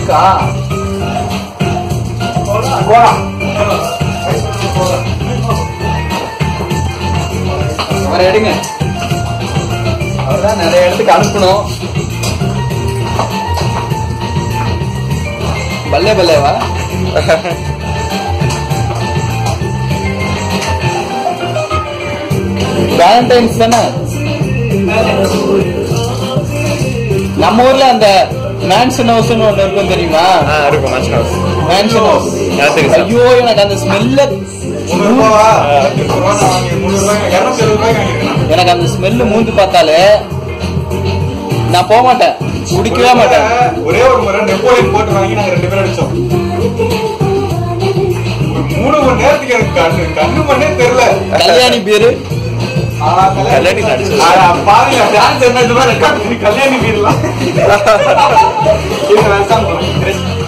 இருக்கா போலாம் அவரை எடுங்க அவர்தான் நிறைய இடத்துக்கு அனுப்பணும் பல்லே பல்லேவா வேலண்டைன்ஸ் தானே நம்ம ஊர்ல அந்த மேன்ஷன் ஹவுஸ்னு ஒண்ணு இருக்கும் தெரியுமா ஆ இருக்கும் மச் ஹவுஸ் மேன்ஷன் ஹவுஸ் எனக்கு தெரியும். ஐயோ எனக்கு அந்த ஸ்மெல்ல முந்நூறு ரூபாவா திருப்பூர் ரூபா நான் வாங்கி முந்நூறு ரூபாய் இரநூத்தி எழுபது ரூபாய்க்கு வாங்கியிருக்கேன் எனக்கு அந்த ஸ்மெல்லு மூந்து பார்த்தாலே நான் போக மாட்டேன் குடிக்கவே மாட்டேன் ஒரே ஒரு முறை நெப்போலியன் போட்டு வாங்கி நாங்க ரெண்டு பேரும் அடிச்சோம் ஒரு மூணு மணி நேரத்துக்கு எனக்கு கண்ணு கண்ணு பண்ணே தெரியல கல்யாணி பேரு ஆ, கல்யாணி நடிச்சது. ஆ, பாருங்க டான்ஸ் என்ன இது மாதிரி ரெக்கார்ட் பண்ணி கல்யாணி வீடுலாம் இது நான் தான் போறேன்.